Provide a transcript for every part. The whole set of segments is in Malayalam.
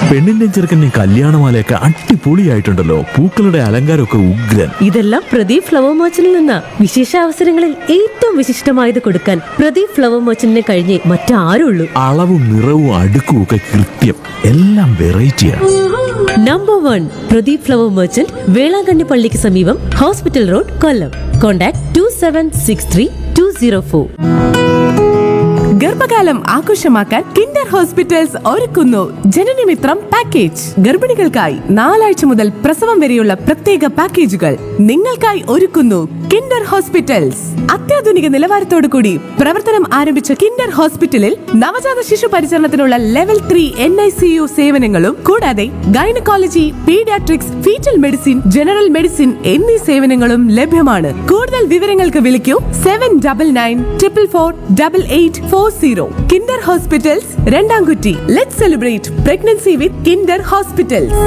പെണ്ണിന്റെയും ചെറുക്കന്റെയും കല്യാണമാലയൊക്കെ അടിപൊളിയായിട്ടുണ്ടല്ലോ പൂക്കളുടെ അലങ്കാരമൊക്കെ ഉഗ്രൻ ഇതെല്ലാം പ്രദീപ് ഫ്ലവർ മർച്ചന്റിൽ നിന്ന് വിശേഷ അവസരങ്ങളിൽ ഏറ്റവും വിശിഷ്ടമായത് കൊടുക്കാൻ പ്രദീപ് ഫ്ലവർ മർച്ചന്റിനെ കഴിഞ്ഞേ മറ്റാരുള്ളൂ അളവും നിറവും അടുക്കും ഒക്കെ കൃത്യം എല്ലാം വെറൈറ്റിയാണ് number one Pradeep flower merchant Velankanni പള്ളിക്ക് സമീപം hospital road Kollam contact two seven six three two zero four ഗർഭകാലം ആഘോഷമാക്കാൻ കിൻഡർ ഹോസ്പിറ്റൽസ് ഒരുക്കുന്നു ജനനമിത്രം പാക്കേജ് ഗർഭിണികൾക്കായി നാലാഴ്ച മുതൽ പ്രസവം വരെയുള്ള പ്രത്യേക പാക്കേജുകൾ നിങ്ങൾക്കായി ഒരുക്കുന്നു കിൻഡർ ഹോസ്പിറ്റൽസ് അത്യാധുനിക നിലവാരത്തോടു കൂടി പ്രവർത്തനം ആരംഭിച്ച കിൻഡർ ഹോസ്പിറ്റലിൽ നവജാത ശിശു പരിചരണത്തിനുള്ള level three N I C U സേവനങ്ങളും കൂടാതെ gynaecology paediatrics fetal medicine general medicine എന്നീ സേവനങ്ങളും ലഭ്യമാണ് കൂടുതൽ വിവരങ്ങൾക്ക് വിളിക്കൂ seven double nine triple four double eight four zero Kinder hospitals Randamkutti let celebrate pregnancy with Kinder hospitals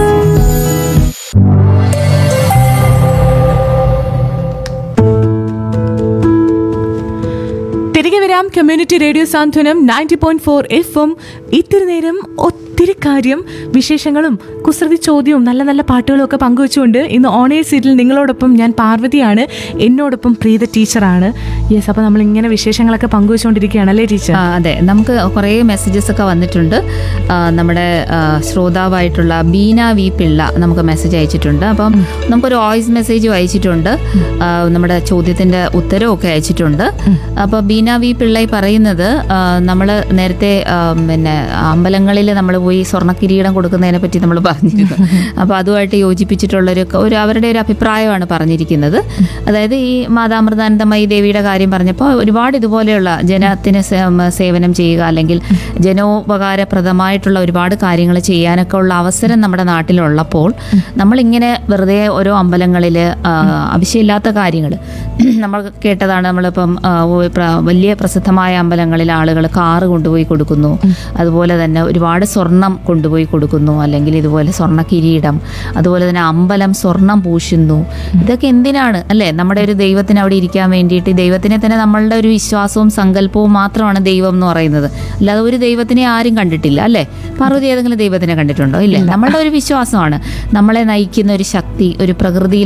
തിരികെ വരാം community radio Santhwanam ninety point four F M ഇത്തിരി നേരം ഒത്തിരി കാര്യം വിശേഷങ്ങളും കുസൃതി ചോദ്യവും നല്ല നല്ല പാട്ടുകളും ഒക്കെ പങ്കുവെച്ചുകൊണ്ട് ഇന്ന് ഓണേർ സീറ്റിൽ നിങ്ങളോടൊപ്പം ഞാൻ പാർവതിയാണ് എന്നോടൊപ്പം പ്രീത ടീച്ചറാണ് യെസ് അപ്പോൾ നമ്മൾ ഇങ്ങനെ വിശേഷങ്ങളൊക്കെ പങ്കുവെച്ചുകൊണ്ടിരിക്കുകയാണ് അല്ലേ ടീച്ചർ ആ, അതെ നമുക്ക് കുറേ മെസ്സേജസ് ഒക്കെ വന്നിട്ടുണ്ട് ആ, നമ്മുടെ ആ, ശ്രോതാവായിട്ടുള്ള ബീന വി പിള്ള നമുക്ക് മെസ്സേജ് അയച്ചിട്ടുണ്ട് അപ്പം നമുക്കൊരു വോയിസ് മെസ്സേജ് അയച്ചിട്ടുണ്ട് ആ, നമ്മുടെ ചോദ്യത്തിന്റെ ഉത്തരവൊക്കെ അയച്ചിട്ടുണ്ട് അപ്പോൾ ബീന വി പിള്ളൈ പറയുന്നത് നമ്മൾ നേരത്തെ ആ, പിന്നെ അമ്പലങ്ങളിൽ നമ്മൾ പോയി സ്വർണ്ണ കിരീടം കൊടുക്കുന്നതിനെ പറ്റി നമ്മൾ പറഞ്ഞിരുന്നു അപ്പോൾ അതുമായിട്ട് യോജിപ്പിച്ചിട്ടുള്ളൊരു ഒരു അവരുടെ ഒരു അഭിപ്രായമാണ് പറഞ്ഞിരിക്കുന്നത് അതായത് ഈ മാതാമൃതാനന്ദമയി ദേവിയുടെ കാര്യം പറഞ്ഞപ്പോൾ ഒരുപാട് ഇതുപോലെയുള്ള ജനത്തിന് സേ- ഉം, സേവനം ചെയ്യുക അല്ലെങ്കിൽ ജനോപകാരപ്രദമായിട്ടുള്ള ഒരുപാട് കാര്യങ്ങൾ ചെയ്യാനൊക്കെ ഉള്ള അവസരം നമ്മുടെ നാട്ടിലുള്ളപ്പോൾ നമ്മളിങ്ങനെ വെറുതെ ഓരോ അമ്പലങ്ങളിൽ ആവശ്യമില്ലാത്ത കാര്യങ്ങൾ നമ്മൾ കേട്ടതാണ് നമ്മളിപ്പം ആ, ഓ- പ്ര- വലിയ പ്രസിദ്ധമായ അമ്പലങ്ങളിൽ ആളുകൾ കാറ് കൊണ്ടുപോയി കൊടുക്കുന്നു അതുപോലെ തന്നെ ഒരുപാട് സ്വർണം കൊണ്ടുപോയി കൊടുക്കുന്നു അല്ലെങ്കിൽ ഇതുപോലെ സ്വർണ്ണ കിരീടം അതുപോലെ തന്നെ അമ്പലം സ്വർണം പൂശുന്നു ഇതൊക്കെ എന്തിനാണ് അല്ലേ നമ്മുടെ ഒരു ദൈവത്തിന് അവിടെ ഇരിക്കാൻ വേണ്ടിയിട്ട് ദൈവത്തിനെ തന്നെ നമ്മളുടെ ഒരു വിശ്വാസവും സങ്കല്പവും മാത്രമാണ് ദൈവം എന്ന് പറയുന്നത് അല്ലാതെ ഒരു ദൈവത്തിനെ ആരും കണ്ടിട്ടില്ല അല്ലേ പാർവതി ഏതെങ്കിലും ദൈവത്തിനെ കണ്ടിട്ടുണ്ടോ ഇല്ലേ നമ്മളുടെ ഒരു വിശ്വാസമാണ് നമ്മളെ നയിക്കുന്ന ഒരു ശക്തി ഒരു പ്രകൃതിയിൽ